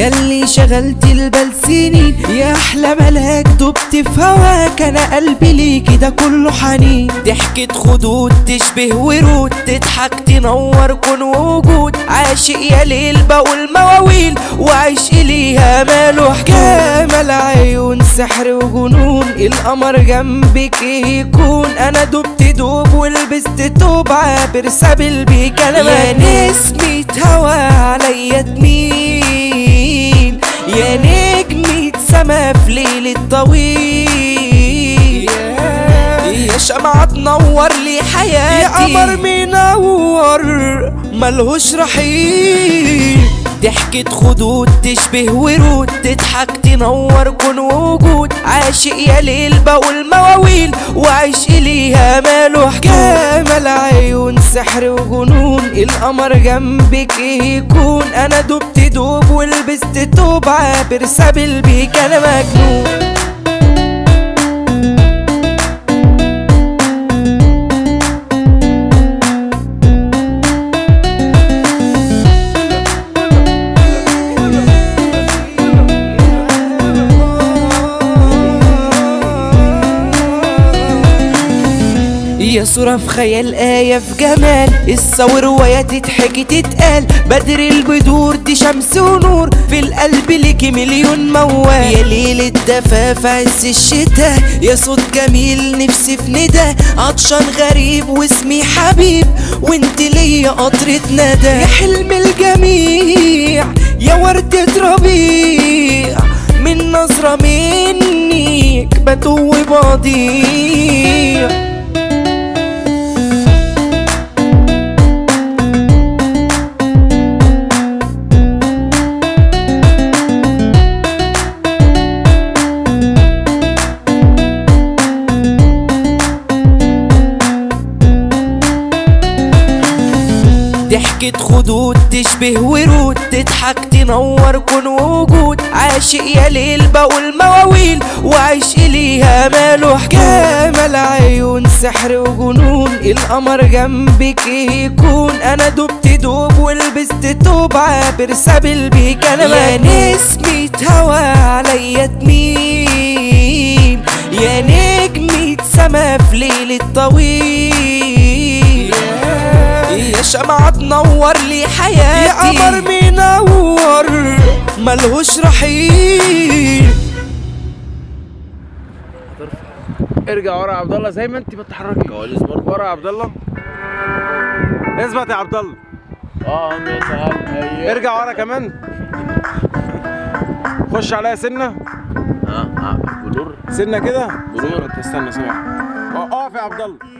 ياللي شغلت البال سنين يا احلى ملاك دبت في هواك انا قلبي ليكي ده كله حنين ضحكة خدود تشبه ورود تضحك تنور كون ووجود عاشق يا ليل بقول مواويل وعيش ليها ماله جمال عيون سحر وجنون القمر جنبك إيه يكون انا دبت دوب ولبست توب عابر سابل بيك انا يا نسمة هوا عليا تميل يا نجمة سما في ليل الطويل يا شمعة تنور لي حياتي يا قمر منور ملهوش رحيل ضحكة خدود تشبه ورود تضحك تنور كون وجود عاشق يا ليل بقول مواويل وعيش ليها ماله جمال عيون سحر وجنون القمر جنبك إيه يكون انا دبت دوب ولبست توب عابر سابل بيك انا مجنون يا صورة في خيال آية في جمال الصور رواية تتحكي تتقال بدر البدور دي شمس ونور في القلب ليكي مليون موال يا ليلة دفا في عز الشتا يا صوت جميل نفسي في ندى عطشان غريب واسمي حبيب وانت ليا قطرة ندى يا حلم الجميع يا وردة ربيع من نظرة منك بتوه بضيع ضحكة خدود تشبه ورود تضحك تنور كون وجود عاشق يا ليل بقول مواويل وعيش ليها ماله جمال عيون سحر وجنون القمر جنبك إيه يكون انا دبت دوب ولبست توب عابر سابل بيك انا يا نسمة هوا عليا تميل يا نجمة سما في ليل الطويل يا شمعة تنور لي حياتي يا قمر منور ملهوش رحيل ارجع ورا يا عبد الله زي ما انت بتتحركي كواليس برضه ورا يا عبد الله اثبت يا عبد الله اه مثلا ايوه ارجع ورا كمان خش عليا سنه اه اه بلور سنه كده بلور انت استنى سامع اقف يا عبد الله